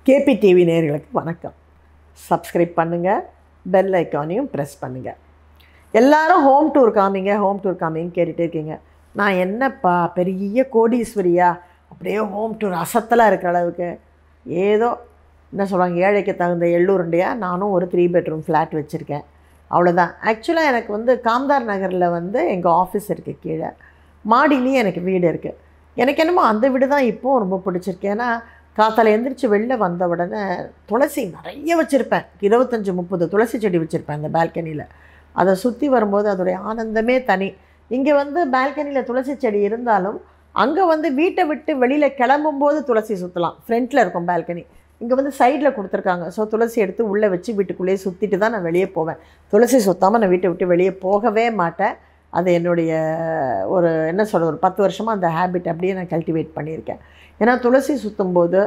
KP TV நேயர்களுக்கு வணக்கம் subscribe பண்ணுங்கள் பெல் ஐக்கானையும் ப்ரெஸ் பண்ணுங்கள் எல்லாரும் ஹோம் டூர் காமிங்க ஹோம் டூர் காமிங்கன்னு கேட்டுகிட்டே இருக்கீங்க நான் என்னப்பா பெரிய கோடீஸ்வரியா அப்படியே ஹோம் டூர் அசத்தலாக இருக்கிற அளவுக்கு ஏதோ என்ன சொல்லுவாங்க ஏழைக்கு தகுந்த எள்ளூருண்டையா நானும் ஒரு த்ரீ பெட்ரூம் ஃப்ளாட் வச்சுருக்கேன் அவ்வளோதான் ஆக்சுவலாக எனக்கு வந்து காம்தார் நகரில் வந்து எங்கள் ஆஃபீஸ் இருக்குது கீழே மாடியிலையும் எனக்கு வீடு இருக்குது எனக்கு என்னமோ அந்த வீடு தான் இப்போவும் ரொம்ப பிடிச்சிருக்கு ஏன்னா காத்தால எந்திரிச்சு வெளில வந்த உடனே துளசி நிறைய வச்சுருப்பேன் இருபத்தஞ்சி முப்பது துளசி செடி வச்சுருப்பேன் அந்த பால்கனியில் அதை சுற்றி வரும்போது அதோடைய ஆனந்தமே தனி இங்கே வந்து பால்கனியில் துளசி செடி இருந்தாலும் அங்கே வந்து வீட்டை விட்டு வெளியில் கிளம்பும்போது துளசி சுற்றலாம் ஃப்ரண்ட்டில் இருக்கும் பால்கனி இங்கே வந்து சைடில் கொடுத்துருக்காங்க ஸோ துளசி எடுத்து உள்ளே வச்சு வீட்டுக்குள்ளேயே சுற்றிட்டு தான் நான் வெளியே போவேன் துளசி சுத்தாமல் நான் வீட்டை விட்டு வெளியே போகவே மாட்டேன் அது என்னுடைய ஒரு என்ன சொல்ற ஒரு பத்து வருஷமாக அந்த ஹேபிட் அப்படியே நான் கல்டிவேட் பண்ணியிருக்கேன் ஏன்னா துளசி சுற்றும்போது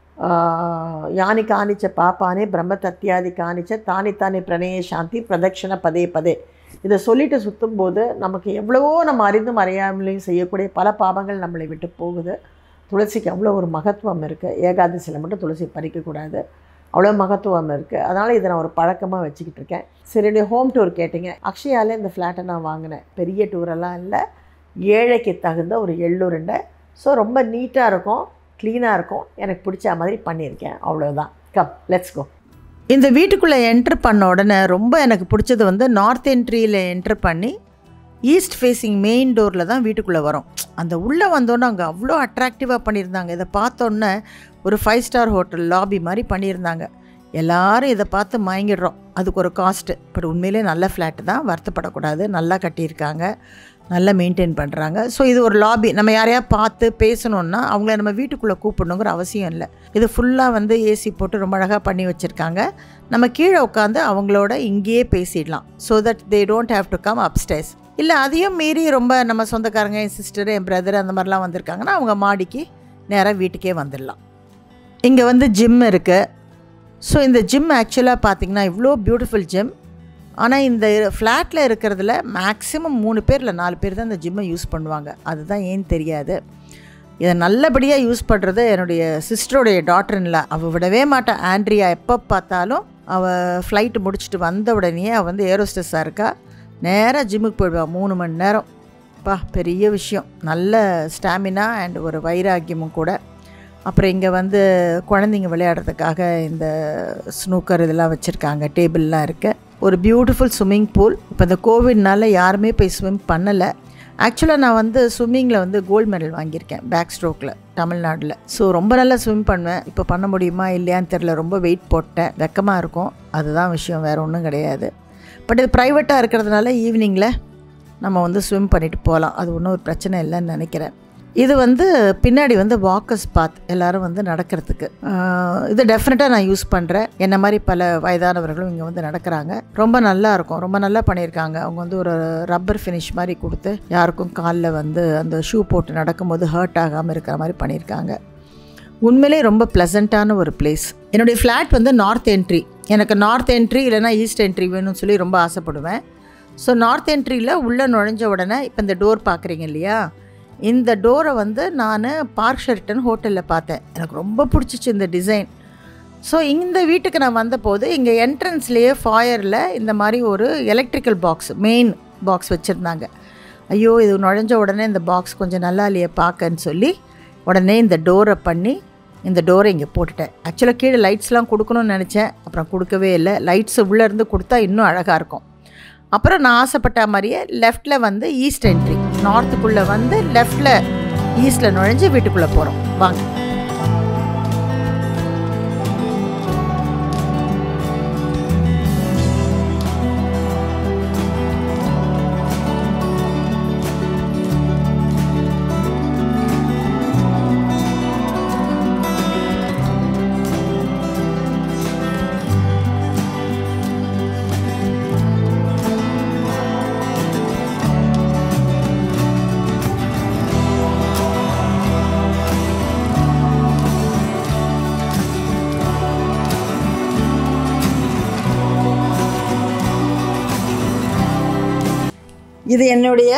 யானி காணிச்ச பாப்பானே பிரம்ம தத்தியாதி காணிச்ச தானி தானி பிரணய சாந்தி பிரதட்சண பதே பதே இதை சொல்லிட்டு சுற்றும்போது நமக்கு எவ்வளவோ நம்ம அறிந்தும் அறியாமலையும் செய்யக்கூடிய பல பாவங்கள் நம்மளை விட்டு போகுது துளசிக்கு அவ்வளோ ஒரு மகத்துவம் இருக்குது ஏகாதசியில் மட்டும் துளசி பறிக்கக்கூடாது அவ்வளோ மகத்துவம் இருக்குது அதனால் இதை நான் ஒரு பழக்கமாக வச்சுக்கிட்டு இருக்கேன் சரி ஹோம் டூர் கேட்டிங்க அக்ஷயாலே இந்த ஃப்ளாட்டை நான் வாங்கினேன் பெரிய டூரெல்லாம் இல்லை ஏழைக்கு தகுந்த ஒரு எள்ளுருண்டை ஸோ ரொம்ப நீட்டாக இருக்கும் க்ளீனாக இருக்கும் எனக்கு பிடிச்ச மாதிரி பண்ணியிருக்கேன் அவ்வளோதான் கம் லெட்ஸ் கோ இந்த வீட்டுக்குள்ளே என்ட்ரு பண்ண உடனே ரொம்ப எனக்கு பிடிச்சது வந்து நார்த் என்ட்ரியில் என்ட்ரு பண்ணி ஈஸ்ட் ஃபேஸிங் மெயின் டோரில் தான் வீட்டுக்குள்ளே வரும் அந்த உள்ளே வந்தோன்னே அங்கே அவ்வளோ அட்ராக்டிவாக பண்ணியிருந்தாங்க இதை பார்த்தோன்னே ஒரு ஃபைவ் ஸ்டார் ஹோட்டல் லாபி மாதிரி பண்ணியிருந்தாங்க எல்லாரும் இதை பார்த்து மயங்கிடுறோம் அதுக்கு ஒரு காஸ்ட்டு பட் உண்மையிலே நல்ல ஃப்ளாட்டு தான் வருத்தப்படக்கூடாது நல்லா கட்டியிருக்காங்க நல்லா மெயின்டைன் பண்ணுறாங்க ஸோ இது ஒரு லாபி நம்ம யாரையா பார்த்து பேசணுன்னா அவங்கள நம்ம வீட்டுக்குள்ளே கூப்பிடணுங்கிற அவசியம் இல்லை இது ஃபுல்லாக வந்து ஏசி போட்டு ரொம்ப அழகாக பண்ணி வச்சுருக்காங்க நம்ம கீழே உட்காந்து அவங்களோட இங்கேயே பேசிடலாம் so that they don't have to come upstairs இல்லை அதையும் மீறி ரொம்ப நம்ம சொந்தக்காரங்க என் சிஸ்டர் என் பிரதர் அந்த மாதிரிலாம் வந்திருக்காங்கன்னா அவங்க மாடிக்கு நேராக வீட்டுக்கே வந்துடலாம் இங்கே வந்து ஜிம் இருக்குது ஸோ இந்த ஜிம் ஆக்சுவலாக பார்த்திங்கன்னா இவ்வளோ பியூட்டிஃபுல் ஜிம் ஆனால் இந்த ஃப்ளாட்டில் இருக்கிறதுல மேக்ஸிமம் மூணு பேர் இல்லை நாலு பேர் தான் இந்த ஜிம்மை யூஸ் பண்ணுவாங்க அதுதான் ஏன்னு தெரியாது இதை நல்லபடியாக யூஸ் பண்ணுறது என்னுடைய சிஸ்டருடைய டாட்டர்னில் அவள் விடவே மாட்டான் ஆண்ட்ரியா எப்போ பார்த்தாலும் அவள் ஃப்ளைட்டு முடிச்சுட்டு வந்த உடனே அவள் வந்து ஏரோஸ்டஸாக இருக்கா நேராக ஜிம்முக்கு போயிடுவாள் மூணு மணி நேரம் பா பெரிய விஷயம் நல்ல ஸ்டாமினா அண்ட் ஒரு வைராக்கியமும் கூட அப்புறம் இங்கே வந்து குழந்தைங்க விளையாடுறதுக்காக இந்த ஸ்னூக்கர் இதெல்லாம் வச்சுருக்காங்க டேபிள்லாம் இருக்குது ஒரு பியூட்டிஃபுல் ஸ்விம்மிங் பூல் இப்போ இந்த கோவிட்னால யாருமே போய் ஸ்விம் பண்ணலை ஆக்சுவலாக நான் வந்து ஸ்விம்மிங்கில் வந்து கோல்டு மெடல் வாங்கியிருக்கேன் பேக் ஸ்ட்ரோக்கில் தமிழ்நாட்டில் ஸோ ரொம்ப நல்லா ஸ்விம் பண்ணுவேன் இப்போ பண்ண முடியுமா இல்லையான்னு தெரில ரொம்ப வெயிட் போட்டேன் வெக்கமாக இருக்கும் அதுதான் விஷயம் வேறு ஒன்றும் கிடையாது பட் இது ப்ரைவேட்டாக இருக்கிறதுனால ஈவினிங்கில் நம்ம வந்து ஸ்விம் பண்ணிட்டு போகலாம் அது ஒன்றும் ஒரு பிரச்சனை இல்லைன்னு நினைக்கிறேன் இது வந்து பின்னாடி வந்து வாக்கர்ஸ் பாத் எல்லோரும் வந்து நடக்கிறதுக்கு இது டெஃபினட்டாக நான் யூஸ் பண்ணுறேன் என்ன மாதிரி பல வயதானவர்களும் இங்கே வந்து நடக்கிறாங்க ரொம்ப நல்லா இருக்கும் ரொம்ப நல்லா பண்ணியிருக்காங்க அவங்க வந்து ஒரு ரப்பர் ஃபினிஷ் மாதிரி கொடுத்து யாருக்கும் காலில் வந்து அந்த ஷூ போட்டு நடக்கும்போது ஹர்ட் ஆகாமல் இருக்கிற மாதிரி பண்ணியிருக்காங்க உண்மையிலே ரொம்ப ப்ளசண்ட்டான ஒரு பிளேஸ் என்னுடைய ஃப்ளாட் வந்து நார்த் என்ட்ரி எனக்கு நார்த் என்ட்ரி இல்லைனா ஈஸ்ட் என்ட்ரி வேணும்னு சொல்லி ரொம்ப ஆசைப்படுவேன் ஸோ நார்த் என்ட்ரியில் உள்ளே நுழைஞ்ச உடனே இப்போ இந்த டோர் பார்க்குறீங்க இல்லையா இந்த டோரை வந்து நான் பார்க் ஷெர்டன் ஹோட்டலில் பார்த்தேன் எனக்கு ரொம்ப பிடிச்சிச்சு இந்த டிசைன் ஸோ இந்த வீட்டுக்கு நான் வந்தபோது இங்கே என்ட்ரன்ஸ்லேயே ஃபாயரில் இந்த மாதிரி ஒரு எலக்ட்ரிக்கல் பாக்ஸ் மெயின் பாக்ஸ் வச்சுருந்தாங்க ஐயோ இது நுழைஞ்ச உடனே இந்த பாக்ஸ் கொஞ்சம் நல்லா இல்லையே பார்க்கன்னு சொல்லி உடனே இந்த டோரை பண்ணி இந்த டோரை இங்கே போட்டுட்டேன் ஆக்சுவலாக கீழே லைட்ஸ்லாம் கொடுக்கணும்னு நினச்சேன் அப்புறம் கொடுக்கவே இல்லை லைட்ஸ் உள்ளேருந்து கொடுத்தா இன்னும் அழகாக இருக்கும் அப்புறம் நான் ஆசைப்பட்ட மாதிரியே லெஃப்டில் வந்து ஈஸ்ட் என்ட்ரி நார்த்துக்குள்ளே வந்து லெஃப்டில் ஈஸ்டில் நுழைஞ்சு வீட்டுக்குள்ளே போகிறோம் வாங்க இது என்னுடைய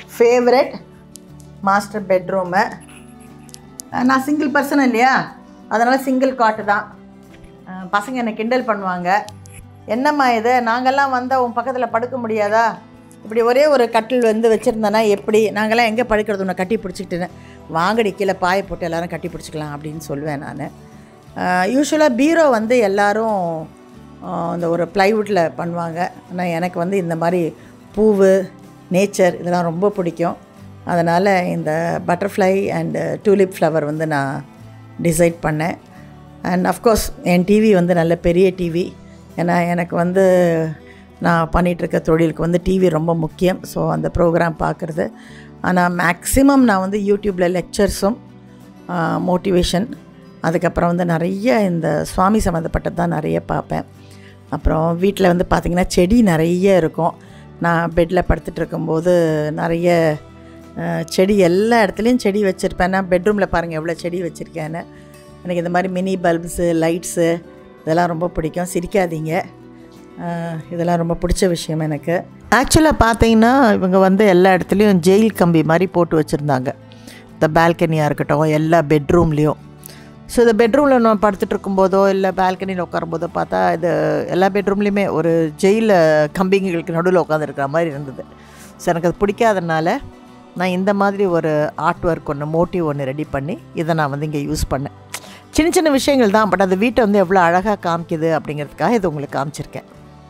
ஃபேவரட் மாஸ்டர் பெட்ரூமு நான் சிங்கிள் பர்சன் இல்லையா அதனால் சிங்கிள் காட்டு தான் அஹ் பசங்க என்னை கிண்டல் பண்ணுவாங்க என்னம்மா இது நாங்கள்லாம் வந்தால் உன் பக்கத்தில் படுக்க முடியாதா இப்படி ஒரே ஒரு கட்டில் வந்து வச்சுருந்தேன்னா எப்படி நாங்கள்லாம் எங்கே படுக்கிறது உன்னை கட்டி பிடிச்சிக்கிட்டு வாங்கடி கீழே பாயை போட்டு எல்லாரும் கட்டி பிடிச்சிக்கலாம் அப்படின்னு சொல்லுவேன் நான் யூஸ்வலாக பீரோ வந்து எல்லாரும் ஆஹ், இந்த ஒரு ப்ளைவுட்டில் பண்ணுவாங்க ஆனால் எனக்கு வந்து இந்த மாதிரி பூவு நேச்சர் இதெல்லாம் ரொம்ப பிடிக்கும் அதனால் இந்த பட்டர்ஃப்ளை அண்ட் டூலிப் ஃப்ளவர் வந்து நான் டிசைட் பண்ணேன் அண்ட் அஃப்கோர்ஸ் என் டிவி வந்து நல்ல பெரிய டிவி ஏன்னா எனக்கு வந்து நான் பண்ணிகிட்ருக்க தொழிலுக்கு வந்து டிவி ரொம்ப முக்கியம் ஸோ அந்த ப்ரோக்ராம் பார்க்குறது ஆனால் மேக்ஸிமம் நான் வந்து யூடியூப்பில் லெக்சர்ஸும் மோட்டிவேஷன் அதுக்கப்புறம் வந்து நிறைய இந்த சுவாமி சம்மந்தப்பட்டது தான் நிறைய பார்ப்பேன் அப்புறம் வீட்டில் வந்து பார்த்திங்கன்னா செடி நிறைய இருக்கும் நான் பெட்டில் படுத்துட்டு இருக்கும்போது நிறைய அஹ், செடி எல்லா இடத்துலையும் செடி வச்சுருப்பேன் நான் பெட்ரூமில் பாருங்கள் எவ்வளோ செடி வச்சுருக்கேன்னு எனக்கு இந்த மாதிரி மினி பல்ப்ஸு லைட்ஸு இதெல்லாம் ரொம்ப பிடிக்கும் சிரிக்காதீங்க அஹ், இதெல்லாம் ரொம்ப பிடிச்ச விஷயம் எனக்கு ஆக்சுவலாக பார்த்தீங்கன்னா இவங்க வந்து எல்லா இடத்துலையும் ஜெயில் கம்பி மாதிரி போட்டு வச்சுருந்தாங்க இந்த பால்கனியாக இருக்கட்டும் எல்லா பெட்ரூம்லேயும் ஸோ இந்த பெட்ரூமில் நம்ம படுத்துட்டு இருக்கும்போதோ இல்லை பால்கனியில் உட்காரும்போதோ பார்த்தா இது எல்லா பெட்ரூம்லேயுமே ஒரு ஜெயிலில் கம்பிங்களுக்கு நடுவில் உட்காந்துருக்கிற மாதிரி இருந்தது ஸோ எனக்கு அது பிடிக்காதனால நான் இந்த மாதிரி ஒரு ஆர்ட் ஒர்க் ஒன்று மோட்டிவ் ஒன்று ரெடி பண்ணி இதை நான் வந்து இங்கே யூஸ் பண்ணேன் சின்ன சின்ன விஷயங்கள் தான் பட் அந்த வீட்டை வந்து எவ்வளோ அழகாக காமிக்குது அப்படிங்கிறதுக்காக இது உங்களுக்கு காமிச்சிருக்கேன்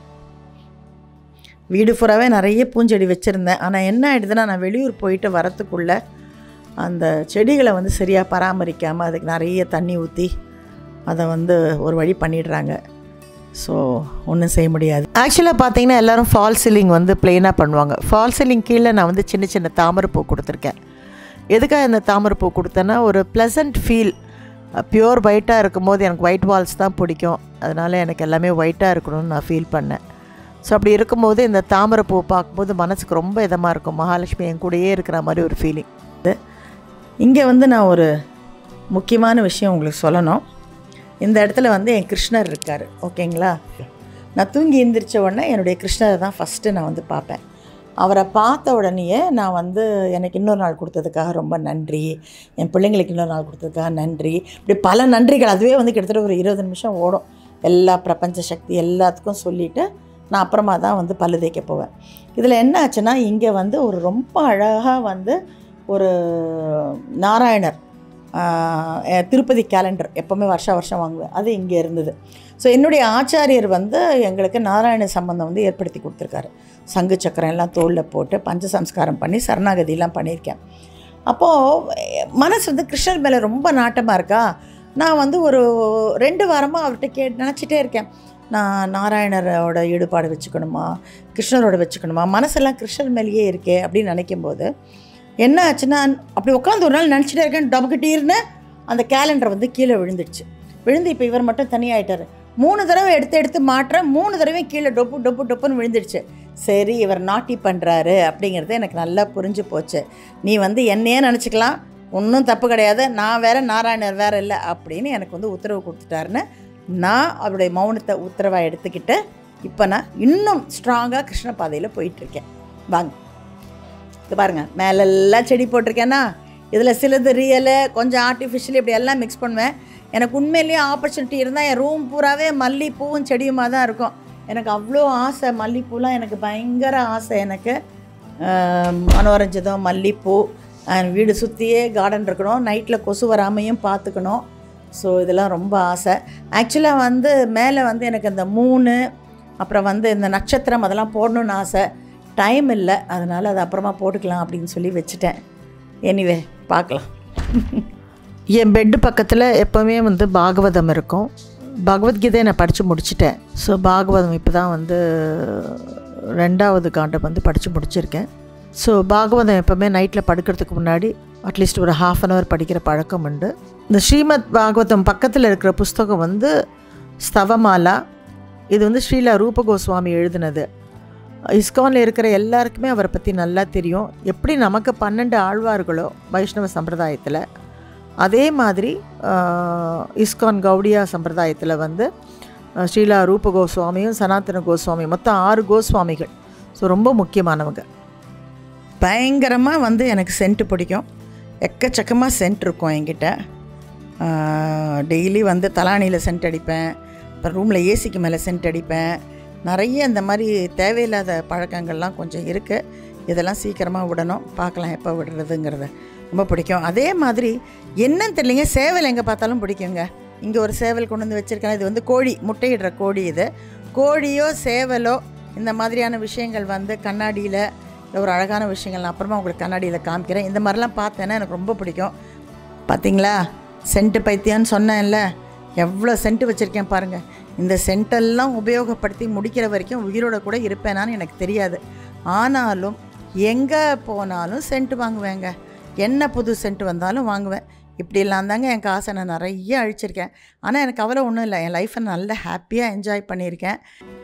வீடு ஃபுல்லாகவே நிறைய பூஞ்செடி வச்சுருந்தேன் ஆனால் என்ன ஆகிடுதுன்னா நான் வெளியூர் போயிட்டு வரத்துக்குள்ளே அந்த செடிகளை வந்து சரியாக பராமரிக்காமல் அதுக்கு நிறைய தண்ணி ஊற்றி அதை வந்து ஒரு வழி பண்ணிடுறாங்க ஸோ ஒன்றும் செய்ய முடியாது ஆக்சுவலாக பார்த்தீங்கன்னா எல்லோரும் ஃபால் சீலிங் வந்து ப்ளெயினாக பண்ணுவாங்க ஃபால் சீலிங் கீழே நான் வந்து சின்ன சின்ன தாமரைப்பூ கொடுத்துருக்கேன் எதுக்காக இந்த தாமரைப்பூ கொடுத்தேன்னா ஒரு ப்ளசன்ட் ஃபீல் பியூர் ஒயிட்டாக இருக்கும்போது எனக்கு ஒயிட் வால்ஸ் தான் பிடிக்கும் அதனால் எனக்கு எல்லாமே ஒயிட்டாக இருக்கணும்னு நான் ஃபீல் பண்ணேன் ஸோ அப்படி இருக்கும்போது இந்த தாமரைப்பூ பார்க்கும்போது மனசுக்கு ரொம்ப இதமாக இருக்கும் மகாலட்சுமி என் கூடயே இருக்கிற மாதிரி ஒரு ஃபீலிங் இங்கே வந்து நான் ஒரு முக்கியமான விஷயம் உங்களுக்கு சொல்லணும் இந்த இடத்துல வந்து என் கிருஷ்ணர் இருக்கார் ஓகேங்களா நான் தூங்கி எந்திரிச்ச உடனே என்னுடைய கிருஷ்ணரை தான் ஃபஸ்ட்டு நான் வந்து பார்ப்பேன் அவரை பார்த்த உடனேயே நான் வந்து எனக்கு இன்னொரு நாள் கொடுத்ததுக்காக ரொம்ப நன்றி என் பிள்ளைங்களுக்கு இன்னொரு நாள் கொடுத்ததுக்காக நன்றி இப்படி பல நன்றிகள் அதுவே வந்து கிட்டத்தட்ட ஒரு இருபது நிமிஷம் ஓடும் எல்லா பிரபஞ்ச சக்தி எல்லாத்துக்கும் சொல்லிவிட்டு நான் அப்புறமா தான் வந்து பல்லு தேய்க்க போவேன் இதில் என்ன ஆச்சுன்னா இங்கே வந்து ஒரு ரொம்ப அழகாக வந்து ஒரு நாராயணர் ஆஹ், எ- திருப்பதி கேலண்டர் எப்போவுமே வருஷா வருஷம் வாங்குவேன் அது இங்கே இருந்தது ஸோ என்னுடைய ஆச்சாரியர் வந்து எங்களுக்கு நாராயண சம்பந்தம் வந்து ஏற்படுத்தி கொடுத்துருக்காரு சங்கு சக்கரம் எல்லாம் தோளில் போட்டு பஞ்ச சம்ஸ்காரம் பண்ணி சரணாகதியெல்லாம் பண்ணியிருக்கேன் அப்போது மனசு வந்து கிருஷ்ணர் மேலே ரொம்ப நாட்டமாக இருக்கா நான் வந்து ஒரு ரெண்டு வாரமாக அவர்கிட்ட கே நினச்சிட்டே இருக்கேன் நான் நாராயணரோட ஈடுபாடு வச்சுக்கணுமா கிருஷ்ணரோட வச்சுக்கணுமா மனசெல்லாம் கிருஷ்ணர் மேலேயே இருக்கே அப்படின்னு நினைக்கும்போது என்ன ஆச்சுன்னா அப்படி உட்காந்து ஒரு நாள் நினச்சிட்டே இருக்கேன் டபுக்கிட்டீர்னு அந்த கேலண்டர் வந்து கீழே விழுந்துடுச்சு விழுந்து இப்போ இவர் மட்டும் தனியாயிட்டார் மூணு தடவை எடுத்து எடுத்து மாட்டுறேன் மூணு தடவை கீழே டொப்பு டொப்பு டொப்புன்னு விழுந்துடுச்சு சரி இவர் நாட்டி பண்ணுறாரு அப்படிங்கிறது எனக்கு நல்லா புரிஞ்சு போச்சு நீ வந்து என்னையே நினச்சிக்கலாம் ஒன்றும் தப்பு கிடையாது நான் வேற நாராயணர் வேற இல்லை அப்படின்னு எனக்கு வந்து உத்தரவு கொடுத்துட்டாருன்னு நான் அவருடைய மௌனத்தை உத்தரவாக எடுத்துக்கிட்டு இப்போ நான் இன்னும் ஸ்ட்ராங்காக கிருஷ்ண பாதையில் போயிட்டுருக்கேன் வாங்க இது பாருங்கள் மேலெல்லாம் செடி போட்டிருக்கேன்னா இதில் சிலது ரியலு கொஞ்சம் ஆர்டிஃபிஷியல் இப்படி எல்லாம் மிக்ஸ் பண்ணுவேன் எனக்கு உண்மையிலேயே ஆப்பர்ச்சுனிட்டி இருந்தால் என் ரூம் பூராவே மல்லிப்பூவும் செடியுமாக தான் இருக்கும் எனக்கு அவ்வளோ ஆசை மல்லிப்பூலாம் எனக்கு பயங்கர ஆசை எனக்கு ஆஹ் மனோரஞ்சிதம் மல்லிப்பூ அஹ் வீடு சுற்றியே கார்டன் இருக்கணும் நைட்டில் கொசு வராமையும் பார்த்துக்கணும் ஸோ இதெல்லாம் ரொம்ப ஆசை ஆக்சுவலாக வந்து மேலே வந்து எனக்கு இந்த மூணு அப்புறம் வந்து இந்த நட்சத்திரம் அதெல்லாம் போடணும்னு ஆசை டைம் இல்லை அதனால் அது அப்புறமா போட்டுக்கலாம் அப்படின்னு சொல்லி வச்சுட்டேன் எனிவே பார்க்கலாம் என் பெட்டு பக்கத்தில் எப்போவுமே வந்து பாகவதம் இருக்கும் பகவத்கீதையை நான் படித்து முடிச்சிட்டேன் ஸோ பாகவதம் இப்போ தான் வந்து ரெண்டாவது காண்டம் வந்து படித்து முடிச்சிருக்கேன் ஸோ பாகவதம் எப்போவுமே நைட்டில் படுக்கிறதுக்கு முன்னாடி அட்லீஸ்ட் ஒரு ஹாஃப் அன் ஹவர் படிக்கிற பழக்கம் உண்டு இந்த ஸ்ரீமத் பாகவதம் பக்கத்தில் இருக்கிற புஸ்தகம் வந்து ஸ்தவமாலா இது வந்து ஸ்ரீலா ரூப கோஸ்வாமி எழுதினது இஸ்கானில் இருக்கிற எல்லாருக்குமே அவரை பற்றி நல்லா தெரியும் எப்படி நமக்கு பன்னெண்டு ஆழ்வார்களோ வைஷ்ணவ சம்பிரதாயத்தில் அதே மாதிரி ஆஹ், இஸ்கான் கௌடியா சம்பிரதாயத்தில் வந்து ஆஹ், ஸ்ரீலா ரூப கோஸ்வாமியும் சனாதன கோஸ்வாமியும் மொத்தம் ஆறு கோஸ்வாமிகள் ஸோ ரொம்ப முக்கியமானவங்க பயங்கரமாக வந்து எனக்கு சென்ட்டு பிடிக்கும் எக்கச்சக்கமாக சென்ட் இருக்கும் என்கிட்ட டெய்லி வந்து தலானியில் சென்ட் அடிப்பேன் அப்புறம் ரூமில் ஏசிக்கு மேலே சென்ட் அடிப்பேன் நிறைய இந்த மாதிரி தேவையில்லாத பழக்கங்கள்லாம் கொஞ்சம் இருக்குது இதெல்லாம் சீக்கிரமாக விடணும் பார்க்கலாம் எப்போ விடுறதுங்கிறத ரொம்ப பிடிக்கும் அதே மாதிரி என்னன்னு தெரியலைங்க சேவல் எங்கே பார்த்தாலும் பிடிக்குங்க இங்கே ஒரு சேவல் கொண்டு வந்து வச்சுருக்கேன் இது வந்து கோழி முட்டையிடுற கோழி இது கோழியோ சேவலோ இந்த மாதிரியான விஷயங்கள் வந்து கண்ணாடியில் ஒரு அழகான விஷயங்கள் நான் அப்புறமா உங்களுக்கு கண்ணாடியில் காமிக்கிறேன் இந்த மாதிரிலாம் பார்த்தேன்னா எனக்கு ரொம்ப பிடிக்கும் பார்த்தீங்களா சென்ட்டு பைத்தியம்னு சொன்னேன்ல எவ்வளோ சென்ட்டு வச்சுருக்கேன் பாருங்கள் இந்த சென்ட்டெல்லாம் உபயோகப்படுத்தி முடிக்கிற வரைக்கும் உயிரோட கூட இருப்பேனான்னு எனக்கு தெரியாது ஆனாலும் எங்கே போனாலும் சென்ட் வாங்குவேங்க என்ன புது சென்ட் வந்தாலும் வாங்குவேன் இப்படிலாம் தாங்க என் காசை நான் நிறைய அழிச்சிருக்கேன் ஆனால் எனக்கு அவ்வளோ ஒன்றும் இல்லை என் லைஃப்பை நல்ல ஹாப்பியாக என்ஜாய் பண்ணியிருக்கேன்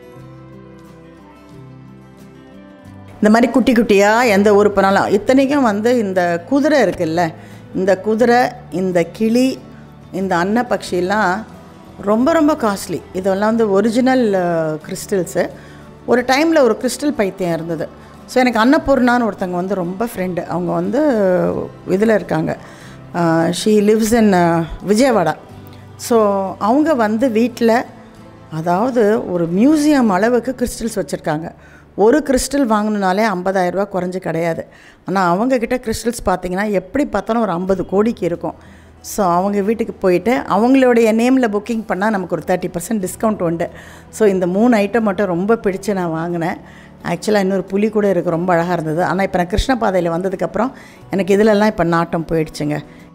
இந்த மாதிரி குட்டி குட்டியாக எந்த ஊர் போனாலும் இத்தனைக்கும் வந்து இந்த குதிரை இருக்குல்ல இந்த குதிரை இந்த கிளி இந்த அன்னப்பக்ஷிலாம் ரொம்ப ரொம்ப காஸ்ட்லி இதெல்லாம் வந்து ஒரிஜினல் கிறிஸ்டல்ஸு ஒரு டைமில் ஒரு கிறிஸ்டல் பைத்தியம் இருந்தது ஸோ எனக்கு அன்னபூர்ணான்னு ஒருத்தங்க வந்து ரொம்ப ஃப்ரெண்டு அவங்க வந்து இதில் இருக்காங்க she lives in Vijayawada so அவங்க வந்து வீட்டில் அதாவது ஒரு மியூசியம் அளவுக்கு கிறிஸ்டல்ஸ் வச்சுருக்காங்க ஒரு கிறிஸ்டல் வாங்கணுனாலே ஐம்பதாயிரரூபா குறைஞ்சு கிடையாது ஆனால் அவங்கக்கிட்ட கிறிஸ்டல்ஸ் பார்த்தீங்கன்னா எப்படி பார்த்தாலும் ஒரு ஐம்பது கோடிக்கு இருக்கும் ஸோ அவங்க வீட்டுக்கு போயிட்டு அவங்களுடைய நேமில் புக்கிங் பண்ணால் நமக்கு ஒரு தேர்ட்டி பர்சன்ட் டிஸ்கவுண்ட் உண்டு ஸோ இந்த மூணு ஐட்டம் மட்டும் ரொம்ப பிடிச்சு நான் வாங்கினேன் ஆக்சுவலாக இன்னொரு புலி கூட இருக்குது ரொம்ப அழகாக இருந்தது ஆனால் இப்போ நான் கிருஷ்ண பாதையில் வந்ததுக்கப்புறம் எனக்கு இதிலெல்லாம் இப்போ நாட்டம் போயிடுச்சுங்க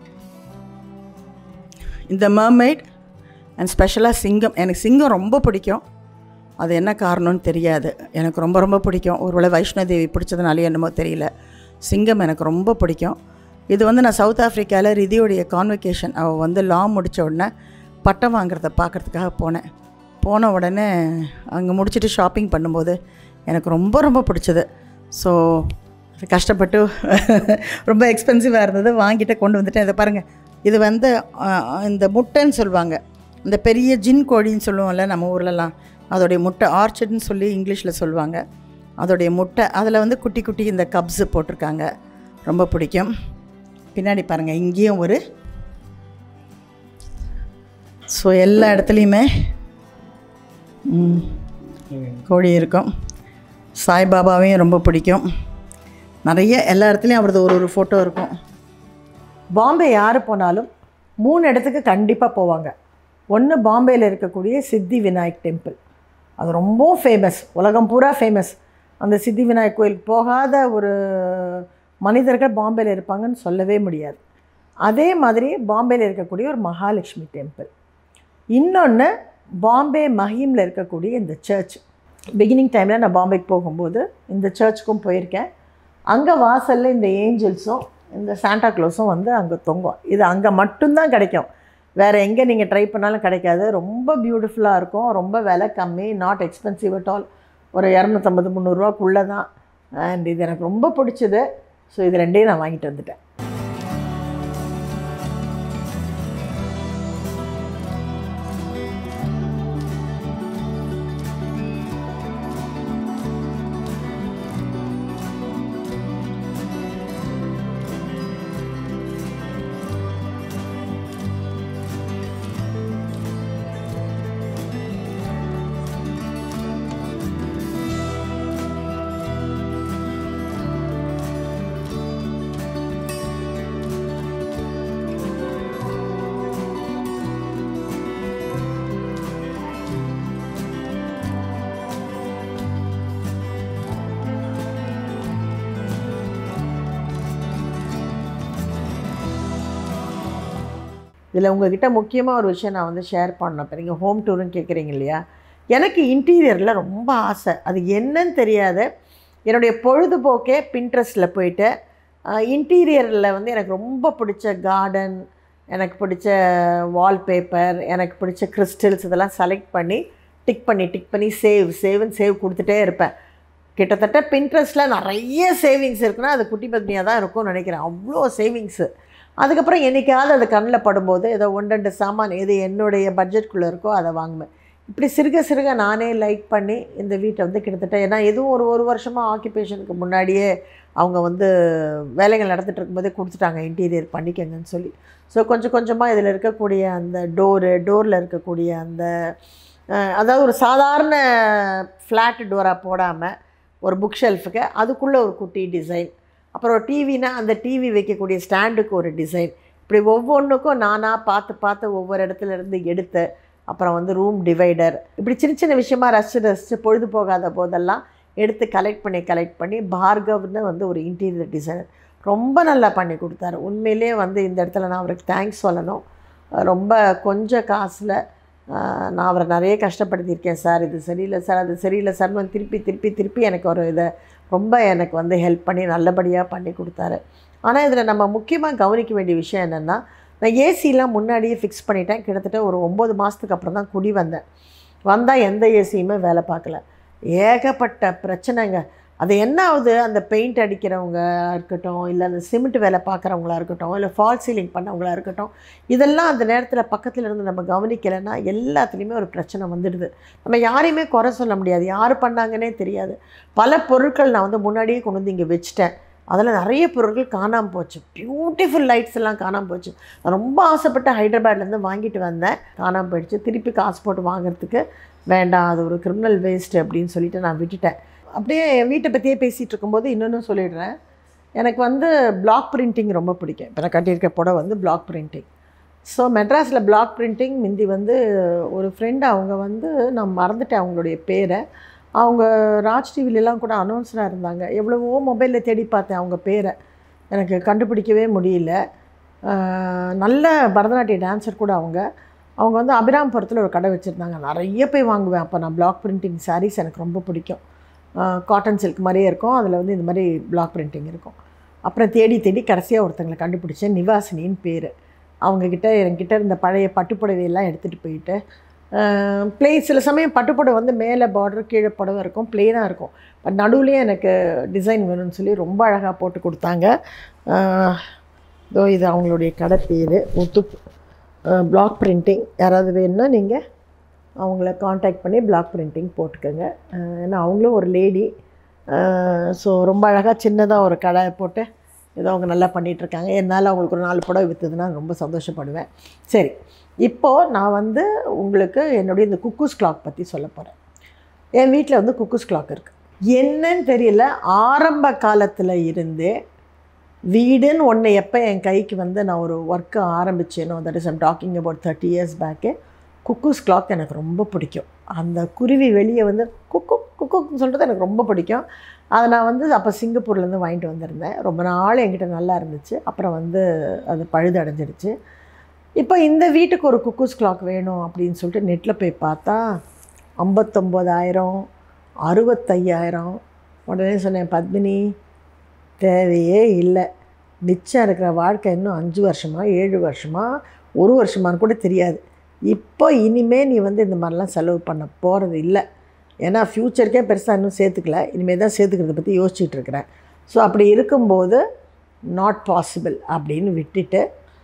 இந்த மர்மெய்ட் அண்ட் ஸ்பெஷலாக சிங்கம் எனக்கு சிங்கம் ரொம்ப பிடிக்கும் அது என்ன காரணம்னு தெரியாது எனக்கு ரொம்ப ரொம்ப பிடிக்கும் ஒருவேளை வைஷ்ணோதேவி பிடிச்சதுனாலே என்னமோ தெரியல சிங்கம் எனக்கு ரொம்ப பிடிக்கும் இது வந்து நான் சவுத் ஆஃப்ரிக்காவில் ரிதியோடைய கான்வெகேஷன் அவள் வந்து லா முடித்த உடனே பட்டம் வாங்குறத பார்க்குறதுக்காக போனேன் போன உடனே அங்கே முடிச்சுட்டு ஷாப்பிங் பண்ணும்போது எனக்கு ரொம்ப ரொம்ப பிடிச்சது ஸோ கஷ்டப்பட்டு ரொம்ப எக்ஸ்பென்சிவாக இருந்தது வாங்கிட்டு கொண்டு வந்துட்டேன் இதை பாருங்கள் இது வந்து இந்த முட்டைன்னு சொல்லுவாங்க இந்த பெரிய ஜின் கோழின்னு சொல்லுவோம்ல நம்ம ஊர்லலாம் அதோடைய முட்டை ஆர்ச்சர்ட்னு சொல்லி இங்கிலீஷில் சொல்லுவாங்க அதோடைய முட்டை அதில் வந்து குட்டி குட்டி இந்த கப்ஸு போட்டிருக்காங்க ரொம்ப பிடிக்கும் பின்னாடி பாருங்கள் இங்கேயும் ஒரு ஸோ எல்லா இடத்துலையுமே கோழி இருக்கும் சாய்பாபாவையும் ரொம்ப பிடிக்கும் நிறைய எல்லா இடத்துலையும் அவரது ஒரு ஒரு ஃபோட்டோ இருக்கும் பாம்பே யார் போனாலும் மூணு இடத்துக்கு கண்டிப்பாக போவாங்க ஒன்று பாம்பேயில் இருக்கக்கூடிய சித்தி விநாயக் டெம்பிள் அது ரொம்ப ஃபேமஸ் உலகம் பூரா ஃபேமஸ் அந்த சித்தி விநாயக் கோயிலுக்கு போகாத ஒரு மனிதர்கள் பாம்பேயில் இருப்பாங்கன்னு சொல்லவே முடியாது அதே மாதிரி பாம்பேயில் இருக்கக்கூடிய ஒரு மகாலட்சுமி டெம்பிள் இன்னொன்று பாம்பே மஹீமில் இருக்கக்கூடிய இந்த சர்ச் பிகினிங் டைமில் நான் பாம்பேக்கு போகும்போது இந்த சர்ச்சுக்கும் போயிருக்கேன் அங்கே வாசலில் இந்த ஏஞ்சல்ஸும் இந்த சாண்டா க்ளோஸும் வந்து அங்கே தொங்கும் இது அங்கே மட்டும்தான் கிடைக்கும் வேறு எங்கே நீங்கள் ட்ரை பண்ணாலும் கிடைக்காது ரொம்ப பியூட்டிஃபுல்லாக இருக்கும் ரொம்ப விலை கம்மி நாட் எக்ஸ்பென்சிவ் அட் ஆல் ஒரு இரநூத்தம்பது முந்நூறுரூவாக்குள்ளே தான் அண்ட் இது எனக்கு ரொம்ப பிடிச்சது ஸோ இது ரெண்டையும் நான் வாங்கிட்டு வந்துட்டேன் இதில் உங்ககிட்ட முக்கியமாக ஒரு விஷயம் நான் வந்து ஷேர் பண்ணேன் இப்போ நீங்கள் ஹோம் டூருன்னு கேட்குறீங்க இல்லையா எனக்கு இன்டீரியரில் ரொம்ப ஆசை அது என்னன்னு தெரியாது என்னுடைய பொழுதுபோக்கே பின்ட்ரெஸ்ட்டில் போயிட்டு இன்டீரியரில் வந்து எனக்கு ரொம்ப பிடிச்ச கார்டன் எனக்கு பிடிச்ச வால்பேப்பர் எனக்கு பிடிச்ச கிறிஸ்டல்ஸ் இதெல்லாம் செலக்ட் பண்ணி டிக் பண்ணி டிக் பண்ணி சேவ் சேவ்னு சேவ் கொடுத்துட்டே இருப்பேன் கிட்டத்தட்ட பின்ட்ரெஸ்ட்டில் நிறைய சேவிங்ஸ் இருக்குன்னா அது குட்டி பத்னியாக தான் இருக்கும்னு நினைக்கிறேன் அவ்வளோ சேவிங்ஸு அதுக்கப்புறம் என்றைக்காவது அது கண்ணில் படும்போது ஏதோ ஒன்று ரெண்டு சாமான் எது என்னுடைய பட்ஜெட்குள்ளே இருக்கோ அதை வாங்குவேன் இப்படி சிறுக சிறுக நானே லைக் பண்ணி இந்த வீட்டை வந்து கிட்டத்தட்ட ஏன்னா எதுவும் ஒரு ஒரு வருஷமாக ஆக்கியபேஷனுக்கு முன்னாடியே அவங்க வந்து வேலைகள் நடந்துட்டு இருக்கும்போதே கொடுத்துட்டாங்க இன்டீரியர் பண்ணிக்கங்கன்னு சொல்லி ஸோ கொஞ்சம் கொஞ்சமாக இதில் இருக்கக்கூடிய அந்த டோரு டோரில் இருக்கக்கூடிய அந்த அஹ், அதாவது ஒரு சாதாரண ஃப்ளாட் டோராக போடாமல் ஒரு புக் ஷெல்ஃபுக்கு அதுக்குள்ளே ஒரு குட்டி டிசைன் அப்புறம் டிவினா அந்த டிவி வைக்கக்கூடிய ஸ்டாண்டுக்கு ஒரு டிசைன் இப்படி ஒவ்வொன்றுக்கும் நானாக பார்த்து பார்த்து ஒவ்வொரு இடத்துல இருந்து எடுத்து அப்புறம் வந்து ரூம் டிவைடர் இப்படி சின்ன சின்ன விஷயமா ரசித்து ரசித்து பொழுது போகாத போதெல்லாம் எடுத்து கலெக்ட் பண்ணி கலெக்ட் பண்ணி பார்கவ்னு வந்து ஒரு இன்டீரியர் டிசைனர் ரொம்ப நல்லா பண்ணி கொடுத்தாரு உண்மையிலே வந்து இந்த இடத்துல நான் அவருக்கு தேங்க்ஸ் சொல்லணும் ரொம்ப கொஞ்சம் காசில் நான் அவரை நிறைய கஷ்டப்படுத்தியிருக்கேன் சார் இது சரியில்லை சார் அது சரியில்லை சார்னு வந்து திருப்பி திருப்பி திருப்பி எனக்கு ஒரு இதை ரொம்ப எனக்கு வந்து ஹெல்ப் பண்ணி நல்லபடியாக பண்ணி கொடுத்தாரு ஆனால் இதில் நம்ம முக்கியமாக கவனிக்க வேண்டிய விஷயம் என்னென்னா நான் ஏசிலாம் முன்னாடியே ஃபிக்ஸ் பண்ணிட்டேன் கிட்டத்தட்ட ஒரு ஒம்பது மாதத்துக்கு அப்புறம் தான் குடி வந்தேன் வந்தால் எந்த ஏசியுமே வேலை பார்க்கல ஏகப்பட்ட பிரச்சனைங்க அது என்ன ஆகுது அந்த பெயிண்ட் அடிக்கிறவங்க இருக்கட்டும் இல்லை அந்த சிமெண்ட் வேலை பார்க்குறவங்களா இருக்கட்டும் இல்லை ஃபால் சீலிங் பண்ணவங்களா இருக்கட்டும் இதெல்லாம் அந்த நேரத்தில் பக்கத்தில் இருந்து நம்ம கவனிக்கலைன்னா எல்லாத்துலேயுமே ஒரு பிரச்சனை வந்துடுது நம்ம யாரையுமே குறை சொல்ல முடியாது யார் பண்ணாங்கன்னே தெரியாது பல பொருட்கள் நான் வந்து முன்னாடியே கொண்டு வந்து இங்கே வச்சுட்டேன் அதில் நிறைய பொருட்கள் காணாமல் போச்சு பியூட்டிஃபுல் லைட்ஸ் எல்லாம் காணாமல் போச்சு நான் ரொம்ப ஆசைப்பட்டு ஹைதராபாத்லேருந்து வாங்கிட்டு வந்தேன் காணாமல் போயிடுச்சு திருப்பி காசு போட்டு வாங்குறதுக்கு வேண்டாம் அது ஒரு கிரிமினல் வேஸ்ட் அப்படின்னு சொல்லிட்டு நான் விட்டுட்டேன் அப்படியே என் வீட்டை பற்றியே பேசிகிட்டு இருக்கும்போது இன்னொன்று சொல்லிடுறேன் எனக்கு வந்து பிளாக் பிரிண்டிங் ரொம்ப பிடிக்கும் இப்போ நான் கட்டியிருக்க புடவை வந்து பிளாக் பிரிண்டிங் ஸோ மெட்ராஸில் பிளாக் பிரிண்டிங் முந்தி வந்து ஒரு ஃப்ரெண்டு அவங்க வந்து நான் மறந்துட்டேன் அவங்களுடைய பேரை அவங்க ராஜ் டிவிலெலாம் கூட அனௌன்ஸராக இருந்தாங்க எவ்வளவோ மொபைலில் தேடி பார்த்தேன் அவங்க பேரை எனக்கு கண்டுபிடிக்கவே முடியல ஆஹ் நல்ல பரதநாட்டிய டான்ஸர் கூட அவங்க அவங்க வந்து அபிராம்புரத்தில் ஒரு கடை வச்சுருந்தாங்க நிறைய போய் வாங்குவேன் அப்போ நான் பிளாக் பிரிண்டிங் சாரீஸ் எனக்கு ரொம்ப பிடிக்கும் காட்டன் சில்க் மாதிரியே இருக்கும் அதில் வந்து இந்த மாதிரி பிளாக் பிரிண்டிங் இருக்கும் அப்புறம் தேடி தேடி கடைசியாக ஒருத்தங்களை கண்டுபிடிச்சேன் நிவாசினின்னு பேர் அவங்கக்கிட்ட என்கிட்ட இருந்த பழைய பட்டுப்புடவையெல்லாம் எடுத்துகிட்டு போயிட்டு ப்ளே சில சமயம் பட்டுப்புடவை வந்து மேலே பார்டர் கீழே புடவை இருக்கும் ப்ளெயினாக இருக்கும் பட் நடுவுலேயே எனக்கு டிசைன் வேணும்னு சொல்லி ரொம்ப அழகாக போட்டு கொடுத்தாங்க ஆஹ் இதோ இது அவங்களுடைய கடை பேர் முத்து பிளாக் பிரிண்டிங் யாராவது வேணும்னா நீங்கள் அவங்கள காண்டாக்ட் பண்ணி பிளாக் பிரிண்டிங் போட்டுக்கோங்க அஹ் ஏன்னா அவங்களும் ஒரு லேடி ஸோ ரொம்ப அழகாக சின்னதாக ஒரு கடை போட்டு ஏதோ அவங்க நல்லா பண்ணிகிட்ருக்காங்க என்னால் அவங்களுக்கு ஒரு நாலு புடவை விற்றுதுன்னா ரொம்ப சந்தோஷப்படுவேன் சரி இப்போது நான் வந்து உங்களுக்கு என்னுடைய இந்த குக்கூஸ் கிளாக் பற்றி சொல்ல போகிறேன் என் வீட்டில் வந்து குக்கூஸ் கிளாக் இருக்குது என்னன்னு தெரியல ஆரம்ப காலத்தில் இருந்தே வீடுன்னு ஒன்று எப்போ என் கைக்கு வந்து நான் ஒரு ஒர்க்கு ஆரம்பிச்சேனோ that is I'm talking about thirty years back cuckoo's clock எனக்கு ரொம்ப பிடிக்கும் அந்த குருவி வெளியே வந்து குக்கு குக்குன்னு சொல்கிறது எனக்கு ரொம்ப பிடிக்கும் அதை நான் வந்து அப்போ சிங்கப்பூர்லேருந்து வாங்கிட்டு வந்திருந்தேன் ரொம்ப நாள் என்கிட்ட நல்லா இருந்துச்சு அப்புறம் வந்து அது பழுது அடைஞ்சிடுச்சு இப்போ இந்த வீட்டுக்கு ஒரு குக்கூஸ் கிளாக் வேணும் அப்படின்னு சொல்லிட்டு நெட்டில் போய் பார்த்தா ஐம்பத்தொம்போதாயிரம் அறுபத்தையாயிரம் உடனே சொன்னேன் பத்மினி தேவையே இல்லை மிச்சம் இருக்கிற வாழ்க்கை இன்னும் அஞ்சு வருஷமா ஏழு வருஷமா ஒரு வருஷமான்னு கூட தெரியாது இப்போ இனிமே நீ வந்து இந்த மாதிரிலாம் செலவு பண்ண போகிறது இல்லை ஏன்னா ஃப்யூச்சருக்கே பெருசாக இன்னும் சேர்த்துக்கல இனிமேல் தான் சேர்த்துக்கிறத பற்றி யோசிச்சுட்டு இருக்கிறேன் ஸோ அப்படி இருக்கும்போது நாட் பாசிபிள் அப்படின்னு விட்டுட்டு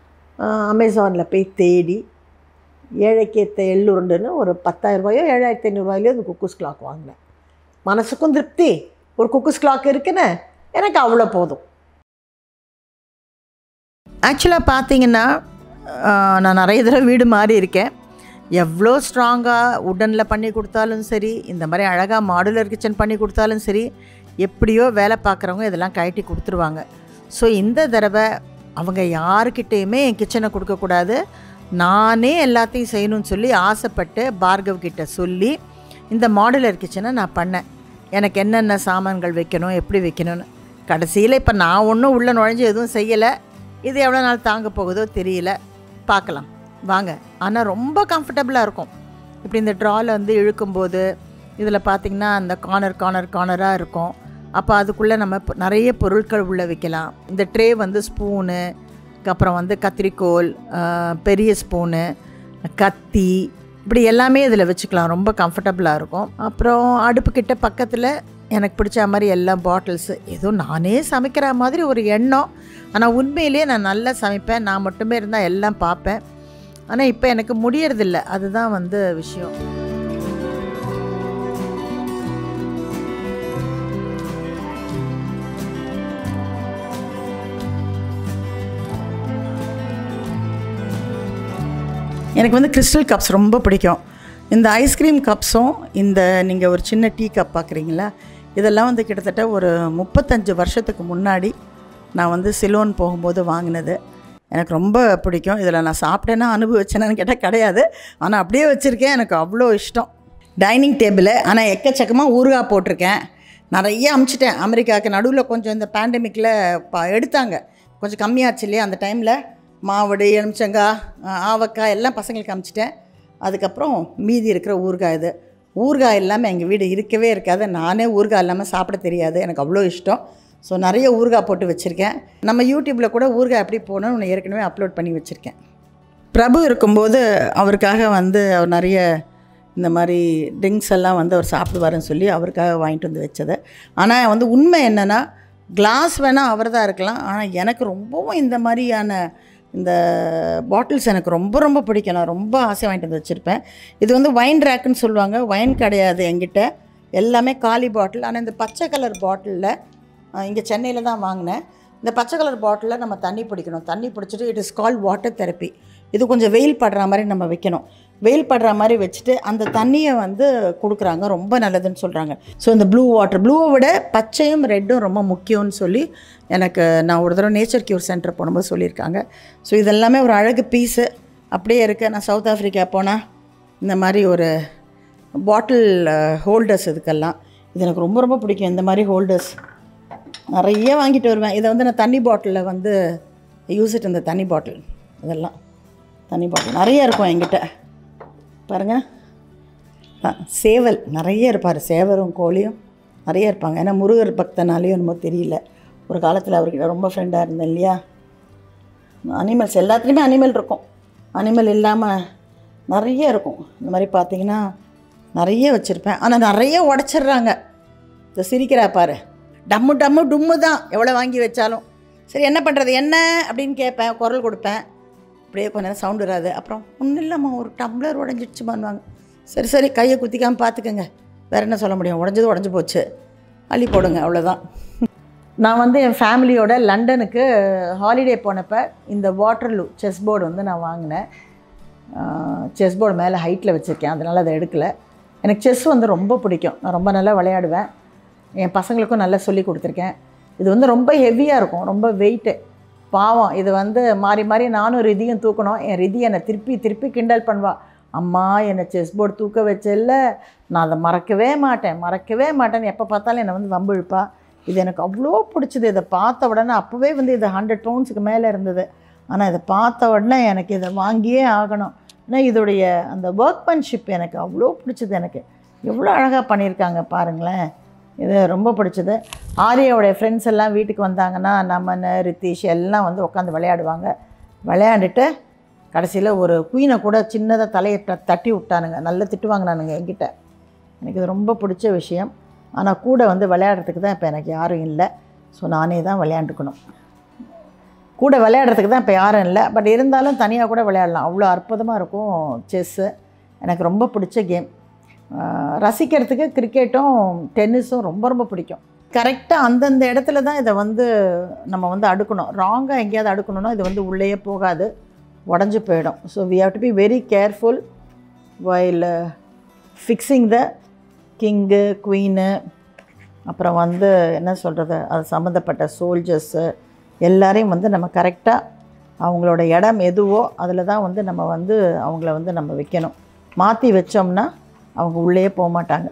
அமேசானில் போய் தேடி ஏழைக்கேத்த எள்ளுருண்டுன்னு ஒரு பத்தாயிரம் ரூபாயோ ஏழாயிரத்தி ஐநூறுரூவாயிலையோ அந்த குக்கூஸ் கிளாக் வாங்கினேன் மனசுக்கும் திருப்தி ஒரு குக்கூஸ் கிளாக் இருக்குன்னு எனக்கு அவ்வளோ போதும் ஆக்சுவலாக பார்த்தீங்கன்னா ஆஹ், நான் நிறைய தடவை வீடு மாறி இருக்கேன் எவ்வளோ ஸ்ட்ராங்காக உடனில் பண்ணி கொடுத்தாலும் சரி இந்த மாதிரி அழகாக மாடுலர் கிச்சன் பண்ணி கொடுத்தாலும் சரி எப்படியோ வேலை பார்க்குறவங்க இதெல்லாம் கழட்டி கொடுத்துருவாங்க ஸோ இந்த தடவை அவங்க யாருக்கிட்டேயுமே என் கிச்சனை கொடுக்கக்கூடாது நானே எல்லாத்தையும் செய்யணும்னு சொல்லி ஆசைப்பட்டு பார்கவ் கிட்ட சொல்லி இந்த மாடுலர் கிச்சனை நான் பண்ணேன் எனக்கு என்னென்ன சாமான்கள் வைக்கணும் எப்படி வைக்கணும்னு கடைசியில் இப்போ நான் ஒன்றும் உள்ளே நுழைஞ்சு எதுவும் செய்யலை இது எவ்வளோ நாள் தாங்க போகுதோ தெரியல பார்க்கலாம் வாங்க ஆனால் ரொம்ப கம்ஃபர்டபுளாக இருக்கும் இப்படி இந்த ட்ராவில் வந்து இழுக்கும்போது இதில் பார்த்திங்கன்னா அந்த கார்னர் கார்னர் கார்னராக இருக்கும் அப்போ அதுக்குள்ளே நம்ம ப- நிறைய பொருட்கள் உள்ளே வைக்கலாம் இந்த ட்ரே வந்து ஸ்பூனு அப்புறம் வந்து கத்திரிக்கோல் ஆஹ், பெரிய ஸ்பூனு கத்தி இப்படி எல்லாமே இதில் வச்சுக்கலாம் ரொம்ப கம்ஃபர்டபுளாக இருக்கும் அப்புறம் அடுப்புக்கிட்ட பக்கத்தில் எனக்கு பிடிச்ச மாதிரி எல்லா பாட்டில்ஸு ஏதோ நானே சமைக்கிற மாதிரி ஒரு எண்ணம் ஆனால் உண்மையிலேயே நான் நல்லா சமைப்பேன் நான் மட்டுமே இருந்தால் எல்லாம் பார்ப்பேன் ஆனால் இப்போ எனக்கு முடியறதில்ல அதுதான் வந்து விஷயம் எனக்கு வந்து கிறிஸ்டல் கப்ஸ் ரொம்ப பிடிக்கும் இந்த ஐஸ்கிரீம் கப்ஸும் இந்த நீங்கள் ஒரு சின்ன டீ கப் பார்க்குறீங்களா இதெல்லாம் வந்து கிட்டத்தட்ட ஒரு முப்பத்தஞ்சு வருஷத்துக்கு முன்னாடி நான் வந்து சிலோன் போகும்போது வாங்கினது எனக்கு ரொம்ப பிடிக்கும் இதில் நான் சாப்பிட்டேன்னா அனுபவிச்சேனான்னு கேட்டால் கிடையாது ஆனால் அப்படியே வச்சுருக்கேன் எனக்கு அவ்வளோ இஷ்டம் டைனிங் டேபிள் ஆனால் எக்கச்சக்கமாக ஊறுகாய் போட்டிருக்கேன் நிறைய அமுச்சிட்டேன் அமெரிக்காவுக்கு நடுவில் கொஞ்சம் இந்த பேண்டமிக்கில் ப எடுத்தாங்க கொஞ்சம் கம்மியாச்சு இல்லையா அந்த டைமில் மாவடு எலுமிச்சங்காய் ஆ- ஆவக்காய் எல்லாம் பசங்களுக்கு அமுச்சிட்டேன் அதுக்கப்புறம் மீதி இருக்கிற ஊறுகாய் இது ஊறுகாய் இல்லாமல் எங்கள் வீடு இருக்கவே இருக்காது நானே ஊறுகாய் இல்லாமல் சாப்பிட தெரியாது எனக்கு அவ்வளோ இஷ்டம் ஸோ நிறைய ஊறுகாய் போட்டு வச்சுருக்கேன் நம்ம யூடியூப்பில் கூட ஊறுகாய் எப்படி போகணும்னு ஒன்று ஏற்கனவே அப்லோட் பண்ணி வச்சுருக்கேன் பிரபு இருக்கும்போது அவருக்காக வந்து அவர் நிறைய இந்த மாதிரி ட்ரிங்க்ஸ் எல்லாம் வந்து அவர் சாப்பிடுவாருன்னு சொல்லி அவருக்காக வாங்கிட்டு வந்து வச்சது ஆனால் வந்து உண்மை என்னென்னா கிளாஸ் வேணால் அவர் தான் இருக்கலாம் ஆனால் எனக்கு ரொம்பவும் இந்த மாதிரியான இந்த பாட்டில்ஸ் எனக்கு ரொம்ப ரொம்ப பிடிக்கும் நான் ரொம்ப ஆசை வாங்கிட்டு வந்து வச்சுருப்பேன் இது வந்து வைன் ரேக்குன்னு சொல்லுவாங்க வைன் கிடையாது என்கிட்ட எல்லாமே காலி பாட்டில் ஆனால் இந்த பச்சை கலர் பாட்டிலில் இங்கே சென்னையில் தான் வாங்கினேன் இந்த பச்சை கலர் பாட்டிலில் நம்ம தண்ணி பிடிக்கணும் தண்ணி பிடிச்சிட்டு it is cold water therapy இது கொஞ்சம் வெயில் படுற மாதிரி நம்ம வைக்கணும் வெயில் படுற மாதிரி வச்சுட்டு அந்த தண்ணியை வந்து கொடுக்குறாங்க ரொம்ப நல்லதுன்னு சொல்கிறாங்க ஸோ இந்த ப்ளூ வாட்டர் ப்ளூவை விட பச்சையும் ரெட்டும் ரொம்ப முக்கியம்னு சொல்லி எனக்கு நான் ஒரு தடவை நேச்சர் கியூர் சென்டர் போகும்போது சொல்லியிருக்காங்க ஸோ இதெல்லாமே ஒரு அழகு பீஸு அப்படியே இருக்குது நான் சவுத் ஆஃப்ரிக்கா போனால் இந்த மாதிரி ஒரு பாட்டில் ஹோல்டர்ஸ் இதுக்கெல்லாம் இது எனக்கு ரொம்ப ரொம்ப பிடிக்கும் இந்த மாதிரி ஹோல்டர்ஸ் நிறைய வாங்கிட்டு வருவேன் இதை வந்து நான் தண்ணி பாட்டிலில் வந்து யூஸ் இட் இந்த தண்ணி பாட்டில் இதெல்லாம் தண்ணி பாட்டில் நிறைய இருக்கும் என்கிட்ட பாருங்கள் ஆ, சேவல் நிறைய இருப்பார் சேவரும் கோழியும் நிறைய இருப்பாங்க ஏன்னா முருகர் பக்தனாலேயும் என்னமோ தெரியல ஒரு காலத்தில் அவர்கிட்ட ரொம்ப ஃப்ரெண்டாக இருந்தேன் இல்லையா அனிமல்ஸ் எல்லாத்துலேயுமே அனிமல் இருக்கும் அனிமல் இல்லாமல் நிறைய இருக்கும் இந்த மாதிரி பார்த்தீங்கன்னா நிறைய வச்சுருப்பேன் ஆனால் நிறைய உடச்சிட்றாங்க இந்த சிரிக்கிறா பாரு டம்மு டம்மு டும்மு தான் எவ்வளோ வாங்கி வச்சாலும் சரி என்ன பண்ணுறது என்ன அப்படின்னு கேட்பேன் குரல் கொடுப்பேன் அப்படியே கொஞ்ச நேரம் சவுண்ட் வராது அப்புறம் ஒன்றும் இல்லைம்மா ஒரு டம்ளர் உடஞ்சிடுச்சு பண்ணுவாங்க சரி சரி கையை குத்திக்காமல் பார்த்துக்கங்க வேறு என்ன சொல்ல முடியும் உடஞ்சது உடஞ்சி போச்சு அள்ளி போடுங்க அவ்வளோதான் நான் வந்து என் ஃபேமிலியோட லண்டனுக்கு ஹாலிடே போனப்போ இந்த வாட்டர்லூ செஸ் போர்டு வந்து நான் வாங்கினேன் செஸ் போர்டு மேலே ஹைட்டில் வச்சுருக்கேன் அதனால் அதை எடுக்கலை எனக்கு செஸ் வந்து ரொம்ப பிடிக்கும் நான் ரொம்ப நல்லா விளையாடுவேன் என் பசங்களுக்கும் நல்லா சொல்லி கொடுத்துருக்கேன் இது வந்து ரொம்ப ஹெவியாக இருக்கும் ரொம்ப வெயிட்டு பாவம் இது வந்து மாறி மாறி நானும் ரிதியும் தூக்கணும் என் ரிதி என்னை திருப்பி திருப்பி கிண்டல் பண்ணுவா அம்மா என்னை செஸ் போர்டு தூக்க வச்சல்ல நான் அதை மறக்கவே மாட்டேன் மறக்கவே மாட்டேன்னு எப்போ பார்த்தாலும் என்னை வந்து வம்பு இழுப்பா இது எனக்கு அவ்வளோ பிடிச்சது இதை பார்த்த உடனே அப்போவே வந்து இது ஹண்ட்ரட் பவுண்ட்ஸுக்கு மேலே இருந்தது ஆனால் இதை பார்த்த உடனே எனக்கு இதை வாங்கியே ஆகணும் ஏன்னா இதோடைய அந்த ஒர்க்மேன்ஷிப் எனக்கு அவ்வளோ பிடிச்சது எனக்கு எவ்வளோ அழகாக பண்ணியிருக்காங்க பாருங்களேன் இது ரொம்ப பிடிச்சது ஆரியாவுடைய ஃப்ரெண்ட்ஸ் எல்லாம் வீட்டுக்கு வந்தாங்கன்னா நமன் ரித்தீஷ் எல்லாம் வந்து உட்காந்து விளையாடுவாங்க விளையாண்டுட்டு கடைசியில் ஒரு குயினை கூட சின்னதாக தலையை த- தட்டி விட்டானுங்க நல்ல திட்டுவாங்கினானுங்க என்கிட்ட எனக்கு இது ரொம்ப பிடிச்ச விஷயம் ஆனால் கூட வந்து விளையாடுறதுக்கு தான் இப்போ எனக்கு யாரும் இல்லை ஸோ நானே தான் விளையாண்டுக்கணும் கூட விளையாடுறதுக்கு தான் இப்போ யாரும் இல்லை பட் இருந்தாலும் தனியாக கூட விளையாடலாம் அவ்வளோ அற்புதமாக இருக்கும் செஸ்ஸு எனக்கு ரொம்ப பிடிச்ச கேம் ரசிக்கிறதுக்கு கிரிக்கெட்டும் டென்னிஸும் ரொம்ப ரொம்ப பிடிக்கும் கரெக்டாக அந்தந்த இடத்துல தான் இதை வந்து நம்ம வந்து அடுக்கணும் ராங்காக எங்கேயாவது அடுக்கணும்னா இது வந்து உள்ளேயே போகாது உடஞ்சி போயிடும் so we have to be very careful while fixing the king queen அப்புறம் வந்து என்ன சொல்கிறது அது சம்மந்தப்பட்ட சோல்ஜர்ஸு எல்லாரையும் வந்து நம்ம கரெக்டாக அவங்களோட இடம் எதுவோ அதில் தான் வந்து நம்ம வந்து அவங்கள வந்து நம்ம வைக்கணும் மாற்றி வச்சோம்னா அவங்க உள்ளே போக மாட்டாங்க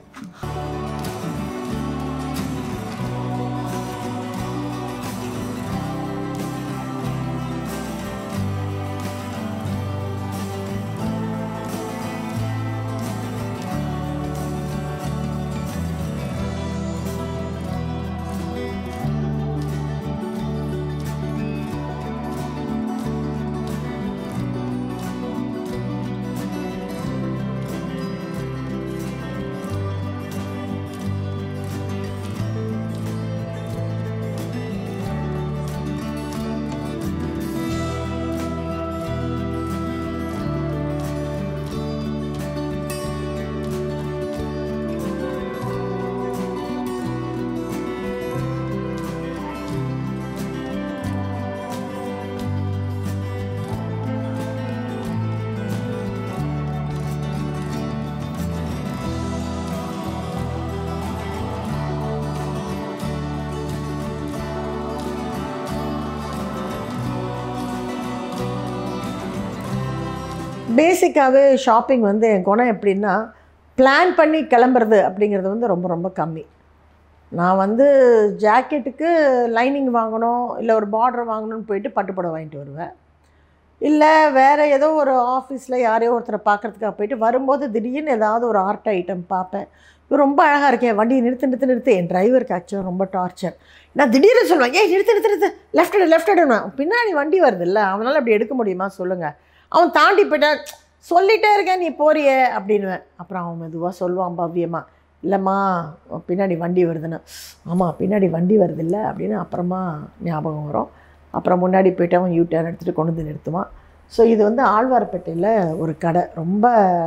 பேசிக்காகவே ஷாப்பிங் வந்து என் குணம் எப்படின்னா பிளான் பண்ணி கிளம்புறது அப்படிங்கிறது வந்து ரொம்ப ரொம்ப கம்மி நான் வந்து ஜாக்கெட்டுக்கு லைனிங் வாங்கணும் இல்லை ஒரு பார்டர் வாங்கணும்னு போயிட்டு பட்டுப்புடவை வாங்கிட்டு வருவேன் இல்லை வேறு ஏதோ ஒரு ஆஃபீஸில் யாரையோ ஒருத்தரை பார்க்குறதுக்காக போயிட்டு வரும்போது திடீர்னு ஏதாவது ஒரு ஆர்ட் ஐட்டம் பார்ப்பேன் இது ரொம்ப அழகாக இருக்கேன் வண்டியை நிறுத்து நிறுத்து நிறுத்து என் டிரைவருக்கு ஆக்சுவலாக ரொம்ப டார்ச்சர் நான் திடீர்னு சொல்லுவேன் ஏய் நிறுத்து நிறுத்து நிறுத்து லெஃப்ட் எடு லெஃப்ட் எடுனா பின்னாடி வண்டி வருது இல்லை அவனால் அப்படி எடுக்க முடியுமா சொல்லுங்கள் அவன் தாண்டி போயிட்டான் சொல்லிட்டே இருக்கேன் நீ போறியே அப்படின்னுவேன் அப்புறம் அவன் மெதுவாக சொல்லுவான் பவ்யமாக இல்லைம்மா பின்னாடி வண்டி வருதுன்னு ஆமாம் பின்னாடி வண்டி வருது இல்லை அப்படின்னு அப்புறமா ஞாபகம் வரும் அப்புறம் முன்னாடி போயிட்டு அவன் யூ டர்ன் எடுத்துகிட்டு கொண்டு வந்து நிறுத்துவான் ஸோ இது வந்து ஆழ்வார்பேட்டையில் ஒரு கடை ரொம்ப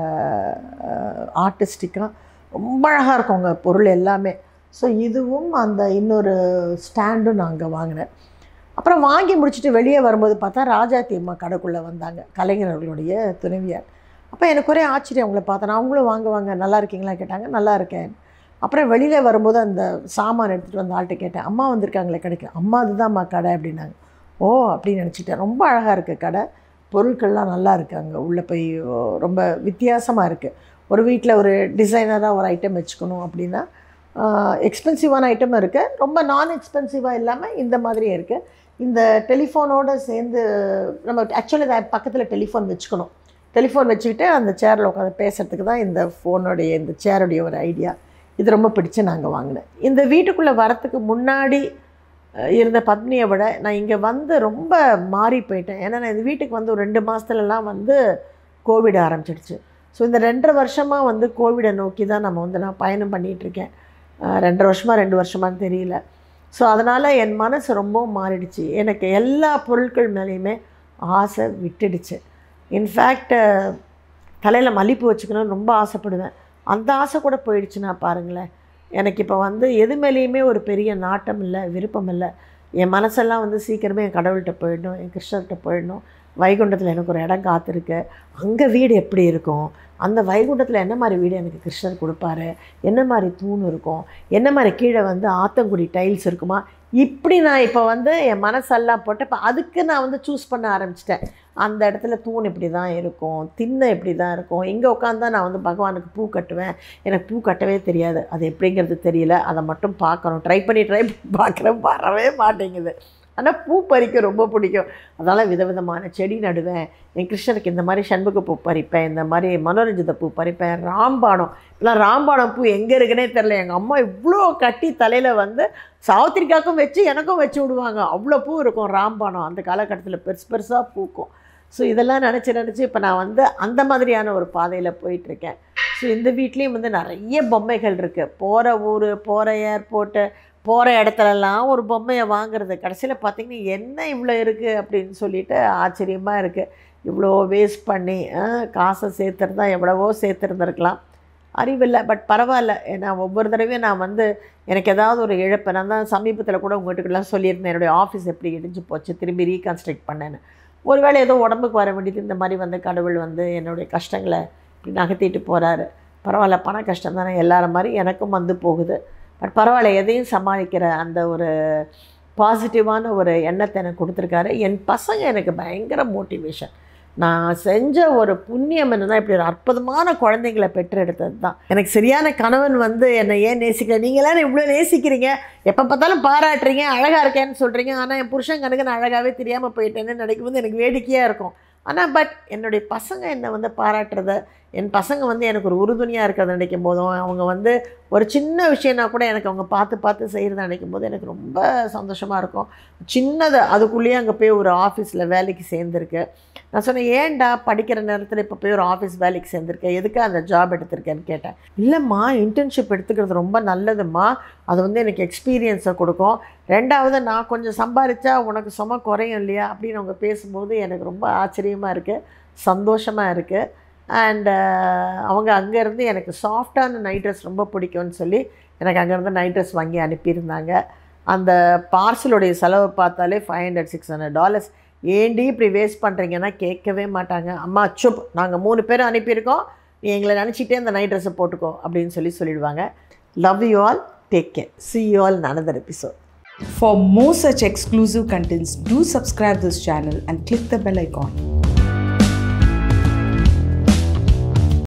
ஆர்டிஸ்டிக்காக ரொம்ப அழகாக இருக்குங்க பொருள் எல்லாமே ஸோ இதுவும் அந்த இன்னொரு ஸ்டாண்டும் நான் அங்கே வாங்கினேன் அப்புறம் வாங்கி முடிச்சுட்டு வெளியே வரும்போது பார்த்தா ராஜாத்தி அம்மா கடைக்குள்ளே வந்தாங்க கலைஞர் அவர்களுடைய துணைவியார் அப்போ எனக்கு ஒரே ஆச்சரியம் அவங்கள பார்த்தேன் அவங்களும் வாங்குவாங்க நல்லா இருக்கீங்களா கேட்டாங்க நல்லா இருக்கேன் அப்புறம் வெளியில் வரும்போது அந்த சாமான் எடுத்துகிட்டு வந்த ஆள்கிட்ட கேட்டேன் அம்மா வந்திருக்காங்களே கடைக்கு அம்மா அதுதான்மா கடை அப்படின்னாங்க ஓ அப்படின்னு நினச்சிட்டேன் ரொம்ப அழகாக இருக்குது கடை பொருட்கள்லாம் நல்லா இருக்குது அங்கே உள்ளே போய் ஓ, ரொம்ப வித்தியாசமாக இருக்குது ஒரு வீட்டில் ஒரு டிசைனராக ஒரு ஐட்டம் வச்சுக்கணும் அப்படின்னா எக்ஸ்பென்சிவான ஐட்டம் இருக்குது ரொம்ப நான் எக்ஸ்பென்சிவாக இல்லாமல் இந்த மாதிரியே இருக்குது இந்த டெலிஃபோனோடு சேர்ந்து நம்ம ஆக்சுவலி பக்கத்தில் டெலிஃபோன் வச்சுக்கணும் டெலிஃபோன் வச்சுக்கிட்டு அந்த சேரில் உட்காந்து பேசுகிறதுக்கு தான் இந்த ஃபோனுடைய இந்த சேருடைய ஒரு ஐடியா இது ரொம்ப பிடிச்சு நாங்கள் வாங்கினேன் இந்த வீட்டுக்குள்ளே வரத்துக்கு முன்னாடி அஹ், இருந்த பத்னியை விட நான் இங்கே வந்து ரொம்ப மாறி போயிட்டேன் ஏன்னா நான் இந்த வீட்டுக்கு வந்து ஒரு ரெண்டு மாதத்துலலாம் வந்து கோவிட் ஆரம்பிச்சிடுச்சு ஸோ இந்த ரெண்டரை வருஷமாக வந்து கோவிடை நோக்கி தான் நம்ம வந்து நான் பயணம் பண்ணிகிட்ருக்கேன் ரெண்டரை வருஷமாக ரெண்டு வருஷமான்னு தெரியல ஸோ அதனால் என் மனசு ரொம்பவும் மாறிடுச்சு எனக்கு எல்லா பொருட்கள் மேலேயுமே ஆசை விட்டுடுச்சு இன்ஃபேக்ட் தலையில் மல்லிப்பூ வச்சுக்கணும்னு ரொம்ப ஆசைப்படுவேன் அந்த ஆசை கூட போயிடுச்சுன்னா பாருங்களேன் எனக்கு இப்போ வந்து எது மேலேயுமே ஒரு பெரிய நாட்டம் இல்லை விருப்பம் இல்லை என் மனசெல்லாம் வந்து சீக்கிரமே என் கடவுள்கிட்ட போயிடணும் என் கிருஷ்ணர்கிட்ட போயிடணும் வைகுண்டத்தில் எனக்கு ஒரு இடம் காத்திருக்கு அங்கே வீடு எப்படி இருக்கும் அந்த வைகுண்டத்தில் என்ன மாதிரி வீடு எனக்கு கிருஷ்ணர் கொடுப்பாரு என்ன மாதிரி தூண் இருக்கும் என்ன மாதிரி கீழே வந்து ஆத்தங்குடி டைல்ஸ் இருக்குமா இப்படி நான் இப்போ வந்து என் மனசெல்லாம் போட்டு இப்போ அதுக்கு நான் வந்து சூஸ் பண்ண ஆரம்பிச்சிட்டேன் அந்த இடத்துல தூண் இப்படி தான் இருக்கும் திண்ணை இப்படி தான் இருக்கும் இங்கே உட்காந்தா நான் வந்து பகவானுக்கு பூ கட்டுவேன் எனக்கு பூ கட்டவே தெரியாது அது எப்படிங்கிறது தெரியல அதை மட்டும் பார்க்கணும் ட்ரை பண்ணி ட்ரை பண்ணி பார்க்குறேன் வரவே மாட்டேங்குது ஆனால் பூ பறிக்க ரொம்ப பிடிக்கும் அதனால் விதவிதமான செடி நடுவேன் என் கிருஷ்ணருக்கு இந்த மாதிரி சண்முக பூ பறிப்பேன் இந்த மாதிரி மனோரஞ்சித பூ பறிப்பேன் ராம்பானம் இப்பெல்லாம் ராம்பானம் பூ எங்கே இருக்குன்னே தெரில எங்கள் அம்மா இவ்வளோ கட்டி தலையில் வந்து சாவித்திரிக்காக்கும் வச்சு எனக்கும் வச்சு விடுவாங்க அவ்வளோ பூ இருக்கும் ராம்பானம் அந்த காலகட்டத்தில் பெருசு பெருசாக பூக்கும் ஸோ இதெல்லாம் நினச்சி நினச்சி இப்போ நான் வந்து அந்த மாதிரியான ஒரு பாதையில் போயிட்டுருக்கேன் ஸோ இந்த வீட்லேயும் வந்து நிறைய பொம்மைகள் இருக்குது போகிற ஊர் போகிற ஏர்போர்ட்டு போகிற இடத்துலலாம் ஒரு பொம்மையை வாங்குறது கடைசியில் பார்த்திங்கன்னா என்ன இவ்வளோ இருக்குது அப்படின்னு சொல்லிட்டு ஆச்சரியமாக இருக்குது இவ்வளோ வேஸ்ட் பண்ணி ஆ, காசை சேர்த்துருந்தா எவ்வளவோ சேர்த்துருந்துருக்கலாம் அறிவில்லை பட் பரவாயில்ல ஏன்னா ஒவ்வொரு தடவையும் நான் வந்து எனக்கு ஏதாவது ஒரு இழப்பு நான் தான் சமீபத்தில் கூட உங்கள்கிட்டலாம் சொல்லியிருந்தேன் என்னுடைய ஆஃபீஸ் எப்படி இடிஞ்சு போச்சு திரும்பி ரீகன்ஸ்ட்ரக்ட் பண்ணேன்னு ஒருவேளை ஏதோ உடம்புக்கு வர வேண்டியது இந்த மாதிரி வந்து கடவுள் வந்து என்னுடைய கஷ்டங்களை இப்படி நகர்த்திட்டு போகிறாரு பரவாயில்ல பண கஷ்டம் தானே எல்லார மாதிரி எனக்கும் வந்து போகுது பட் பரவாயில்ல எதையும் சமாளிக்கிற அந்த ஒரு பாசிட்டிவான ஒரு எண்ணத்தை எனக்கு கொடுத்துருக்காரு என் பசங்க எனக்கு பயங்கர மோட்டிவேஷன் நான் செஞ்ச ஒரு புண்ணியம் என்னன்னா இப்படி ஒரு அற்புதமான குழந்தைங்களை பெற்றெடுத்தது தான் எனக்கு சரியான கணவன் வந்து என்னை ஏன் நேசிக்கல நீங்களாம் என்னை இவ்வளோ நேசிக்கிறீங்க எப்போ பார்த்தாலும் பாராட்டுறீங்க அழகாக இருக்கேன்னு சொல்கிறீங்க ஆனால் என் புருஷன் கணக்கு நான் அழகாகவே தெரியாமல் போயிட்டேன்னு நினைக்கும் போது எனக்கு வேடிக்கையாக இருக்கும் ஆனால் பட் என்னுடைய பசங்க என்னை வந்து பாராட்டுறத என் பசங்க வந்து எனக்கு ஒரு உறுதுணையாக இருக்கிறத நினைக்கும் போதும் அவங்க வந்து ஒரு சின்ன விஷயம்னா கூட எனக்கு அவங்க பார்த்து பார்த்து செய்கிறத நினைக்கும் போது எனக்கு ரொம்ப சந்தோஷமாக இருக்கும் சின்னது அதுக்குள்ளேயே அங்கே போய் ஒரு ஆஃபீஸில் வேலைக்கு சேர்ந்துருக்கு நான் சொன்னேன் ஏன்டா படிக்கிற நேரத்தில் இப்போ போய் ஒரு ஆஃபீஸ் வேலைக்கு சேர்ந்துருக்கேன் எதுக்கு அந்த ஜாப் எடுத்திருக்கேன்னு கேட்டேன் இல்லைம்மா இன்டர்ன்ஷிப் எடுத்துக்கிறது ரொம்ப நல்லதும்மா அது வந்து எனக்கு எக்ஸ்பீரியன்ஸை கொடுக்கும் ரெண்டாவது நான் கொஞ்சம் சம்பாரித்தா உனக்கு சும குறையும் இல்லையா அப்படின்னு அவங்க பேசும்போது எனக்கு ரொம்ப ஆச்சரியமாக இருக்குது சந்தோஷமாக இருக்குது அண்டு அவங்க அங்கேருந்து எனக்கு சாஃப்டான நைட் ட்ரெஸ் ரொம்ப பிடிக்கும்னு சொல்லி எனக்கு அங்கேருந்து நைட் ட்ரெஸ் வாங்கி அனுப்பியிருந்தாங்க அந்த பார்சலுடைய செலவு பார்த்தாலே five hundred six hundred dollars ஏண்டி இப்படி வேஸ்ட் பண்ணுறீங்கன்னா கேட்கவே மாட்டாங்க அம்மா சுப் நாங்கள் மூணு பேரும் அனுப்பியிருக்கோம் நீ எங்களை நினச்சிட்டே அந்த நைட் ட்ரெஸ்ஸை போட்டுக்கோ அப்படின்னு சொல்லி சொல்லிடுவாங்க love you all take care see you all another episode For more such exclusive contents, do subscribe this channel and click the bell icon.